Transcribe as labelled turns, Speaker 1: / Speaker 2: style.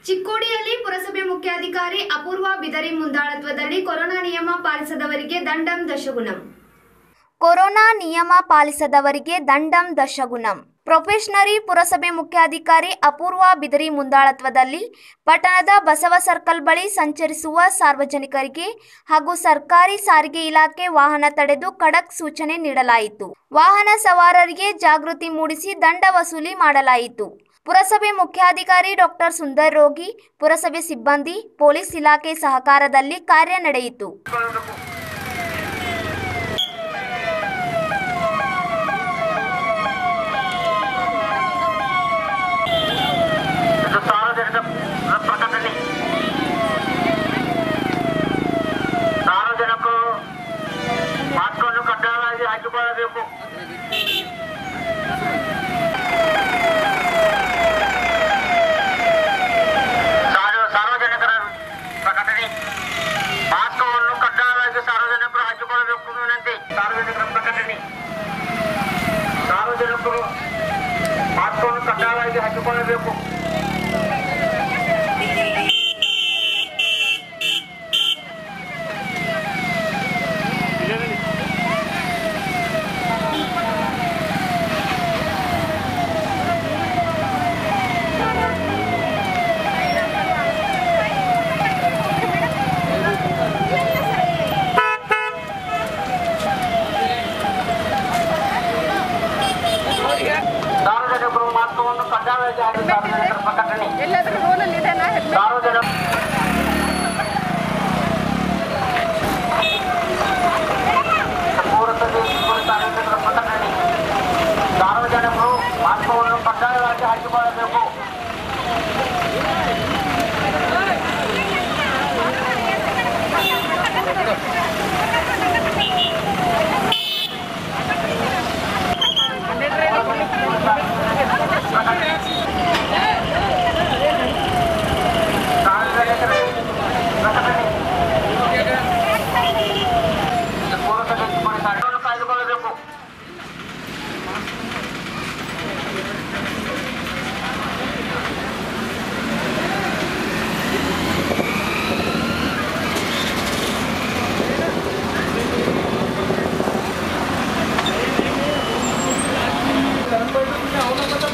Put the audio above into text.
Speaker 1: ಚಿಕ್ಕೋಡಿಯಲ್ಲಿ ಪುರಸಭೆ ಮುಖ್ಯಾಧಿಕಾರಿ ಅಪೂರ್ವ ಬಿದರಿ ಮುಂದಾಳತ್ವದಲ್ಲಿ ಕೊರೋನಾ ನಿಯಮ ಪಾಲಿಸದವರಿಗೆ ದಂಡಂ ದಶಗುಣಂ ಕೊರೋನಾ ನಿಯಮ ಪಾಲಿಸದವರಿಗೆ ದಂಡಂ ದಶಗುಣಂ ಪ್ರೊಫೆಷನರಿ ಪುರಸಭೆ ಮುಖ್ಯಾಧಿಕಾರಿ ಅಪೂರ್ವ ಬಿದರಿ ಮುಂದಾಳತ್ವದಲ್ಲಿ ಪಟ್ಟಣದ ಬಸವ ಸರ್ಕಲ್ ಬಳಿ ಸಂಚರಿಸುವ ಸಾರ್ವಜನಿಕರಿಗೆ ಹಾಗೂ ಸರ್ಕಾರಿ ಸಾರಿಗೆ ಇಲಾಖೆ ವಾಹನ ತಡೆದು ಖಡಕ್ ಸೂಚನೆ ನೀಡಲಾಯಿತು ವಾಹನ ಸವಾರರಿಗೆ ಜಾಗೃತಿ ಮೂಡಿಸಿ ದಂಡ ವಸೂಲಿ ಮಾಡಲಾಯಿತು ಪುರಸಭೆ ಮುಖ್ಯಾಧಿಕಾರಿ ಡಾಕ್ಟರ್ ಸುಂದರ್ ರೋಗಿ ಪುರಸಭೆ ಸಿಬ್ಬಂದಿ ಪೊಲೀಸ್ ಇಲಾಖೆ ಸಹಕಾರದಲ್ಲಿ ಕಾರ್ಯ ನಡೆಯಿತು